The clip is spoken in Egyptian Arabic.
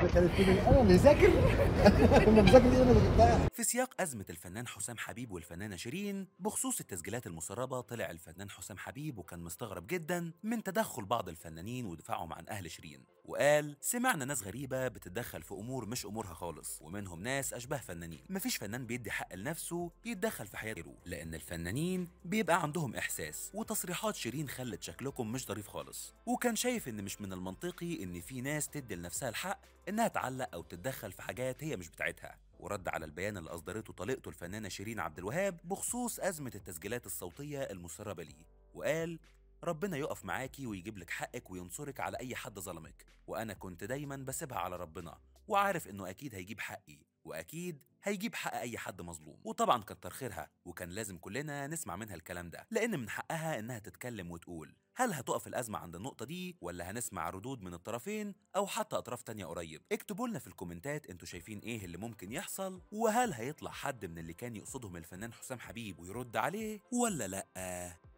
كانت تقول انا اللي ذاكر انا مذاكر دي انا اللي جبتها في سياق أزمة الفنان حسام حبيب والفنانة شيرين بخصوص التسجيلات المسربة طلع الفنان حسام حبيب وكان مستغرب جدا من تدخل بعض الفنانين ودفاعهم عن أهل شيرين وقال سمعنا ناس غريبة بتتدخل في أمور مش أمورها خالص ومنهم ناس أشباه فنانين مفيش فنان بيدي حق لنفسه يتدخل في حياة غيره لأن الفنانين بيبقى عندهم إحساس وتصريحات شيرين خلت شكلكم مش ظريف خالص وكان شايف إن مش من المنطقي إن في ناس تدي لنفسها الحق إنها تعلق أو تتدخل في حاجات هي مش بتاعتها ورد على البيان اللي أصدرته طليقته الفنانة شيرين عبد الوهاب بخصوص أزمة التسجيلات الصوتية المسربة ليه وقال ربنا يقف معاكي ويجيب لك حقك وينصرك على أي حد ظلمك وأنا كنت دايما بسيبها على ربنا وعارف إنه أكيد هيجيب حقي وأكيد هيجيب حق أي حد مظلوم وطبعا كتر خيرها وكان لازم كلنا نسمع منها الكلام ده لأن من حقها إنها تتكلم وتقول هل هتقف الأزمة عند النقطة دي ولا هنسمع ردود من الطرفين أو حتى أطراف تانية قريب اكتبوا لنا في الكومنتات انتوا شايفين ايه اللي ممكن يحصل وهل هيطلع حد من اللي كان يقصدهم الفنان حسام حبيب ويرد عليه ولا لأ